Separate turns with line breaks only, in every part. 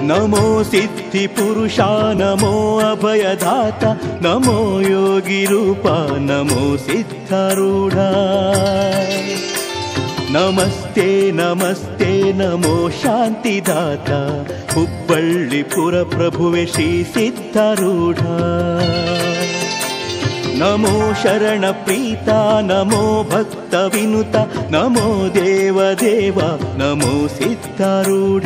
ನಮೋ ಸಿದ್ಧಿ ಪುರುಷ ನಮೋ ಅಭಯದಾತ ನಮೋ ಯೋಗಿ ರೂಪ ನಮೋ ಸಿದ್ಧಾರೂಢ ನಮಸ್ತೆ ನಮಸ್ತೆ ನಮೋ ಶಾಂತಿದಾತ ಹುಬ್ಬಳ್ಳಿಪುರ ಪ್ರಭುವೆ ಶ್ರೀ ಸಿದ್ಧಾರೂಢ ನಮೋ ಶರಣ ಪ್ರೀತ ನಮೋ ಭಕ್ತ ವಿನುತ ನಮೋ ದೇವ ದೇವ ನಮೋ ಸಿದ್ಧಾರೂಢ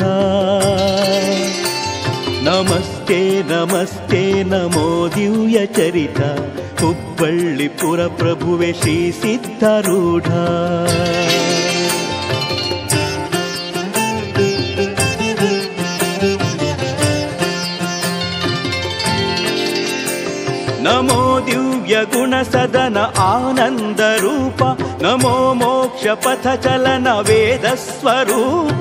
ನಮಸ್ತೆ ನಮಸ್ತೆ ನಮೋ ದಿವ್ಯ ಚರಿತ ಹುಬ್ಬಳ್ಳಿಪುರ ಪ್ರಭುವೆ ಶ್ರೀ ಸಿದ್ಧಾರೂಢ ನಮೋ ದಿವ್ಯ ಗುಣ ಸದನ ಆನಂದ ರೂಪ ನಮೋ ಮೋಕ್ಷ ಪಥ ಚಲನ ವೇದ ಸ್ವರೂಪ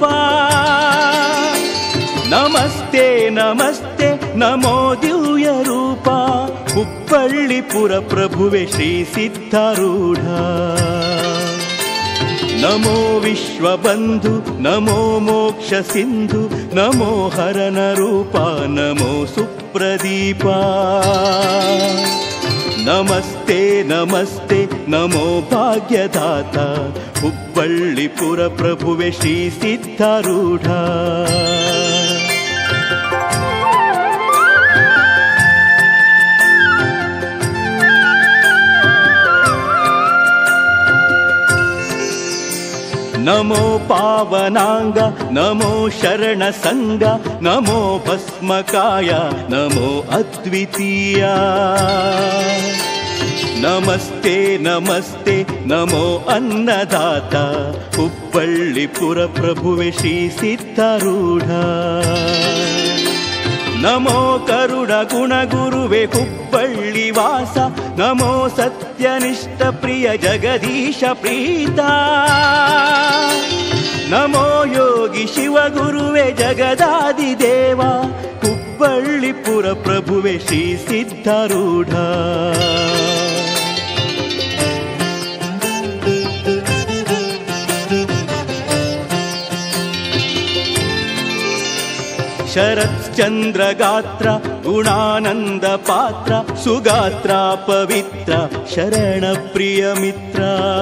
ನಮಸ್ತೆ ನಮಸ್ತೆ ನಮೋ ದಿವ್ಯ ರೂಪ ಹುಬ್ಬಳ್ಳಿಪುರ ಪ್ರಭುವೆ ಶ್ರೀ ಸಿದ್ಧಾರೂಢ ನಮೋ ವಿಶ್ವಬಂಧು ನಮೋ ಮೋಕ್ಷ ಸಿಂಧು ನಮೋ ಹರನ ರೂಪ ನಮೋ ಸುಪ್ರದೀಪ ನಮಸ್ತೆ ನಮಸ್ತೆ ನಮೋ ಭಾಗ್ಯದಾತ ಹುಬ್ಬಳ್ಳಿಪುರ ಪ್ರಭುವೆ ಶ್ರೀ ಸಿದ್ಧಾರೂಢ ನಮೋ ಪಾವನಾಂಗ ನಮೋ ಶರಣ ಸಂಗ ನಮೋ ಭಸ್ಮಕಾಯ ನಮೋ ಅದ್ವಿತೀಯ ನಮಸ್ತೆ ನಮಸ್ತೆ ನಮೋ ಅನ್ನದಾತ ಹುಬ್ಬಳ್ಳಿಪುರ ಪ್ರಭುವೆ ಶ್ರೀ ಸಿದ್ಧಾರೂಢ ನಮೋ ಕರುಣ ಗುಣ ಗುರುವೆ ಹುಬ್ಬಳ್ಳಿ ವಾಸ ನಮೋ ಸತ್ಯನಿಷ್ಠ ಪ್ರಿಯ ಜಗದೀಶ ಪ್ರೀತ ನಮೋ ಯೋಗಿ ಶಿವ ಗುರುವೆ ಜಗದಾದಿ ದೇವ ಹುಬ್ಬಳ್ಳಿಪುರ ಪ್ರಭುವೆ ಶ್ರೀ ಸಿದ್ಧಾರೂಢ ಶರತ್ಚಂದ್ರ ಗಾತ್ರ ಗುಣಾನಂದ ಪಾತ್ರ ಸುಗಾತ್ರ ಪವಿತ್ರ ಶರಣ ಪ್ರಿಯ ಮಿತ್ರ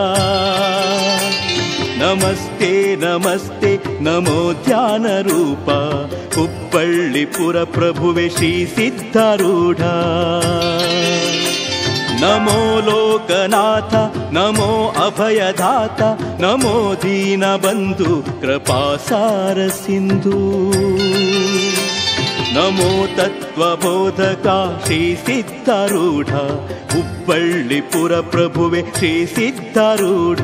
ನಮಸ್ತೆ ನಮಸ್ತೆ ನಮೋ ಧ್ಯಾನ ರೂಪ ಹುಬ್ಬಳ್ಳಿಪುರ ಪ್ರಭುವೆ ಶ್ರೀ ಸಿದ್ಧಾರೂಢ ನಮೋ ಲೋಕನಾಥ ನಮೋ ಅಭಯದಾತ ನಮೋ ದೀನ ಬಂಧು ಕೃಪಾಸಾರ ಸಿಂಧು ನಮೋ ತತ್ವಬೋಧಕ ಶ್ರೀ ಸಿದ್ಧಾರೂಢ ಹುಬ್ಬಳ್ಳಿಪುರ ಪ್ರಭುವೆ ಶ್ರೀ ಸಿದ್ಧಾರೂಢ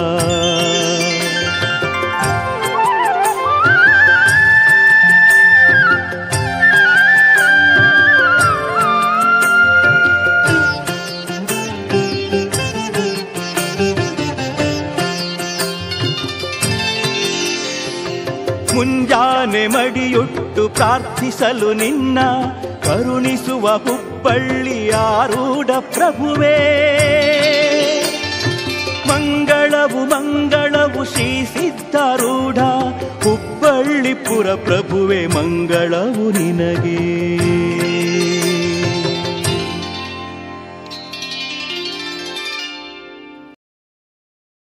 ಮುಂಜಾನೆ ಮಡಿಯುಟ್ಟು ಪ್ರಾರ್ಥಿಸಲು ನಿನ್ನ ಕರುಣಿಸುವ ಹುಬ್ಬಳ್ಳಿಯಾರೂಢ ಪ್ರಭುವೇ ಮಂಗಳವು ಮಂಗಳವು ಶ್ರೀ ಸಿದ್ಧಾರೂಢ ಹುಬ್ಬಳ್ಳಿಪುರ ಪ್ರಭುವೆ ಮಂಗಳವು ನಿನಗೆ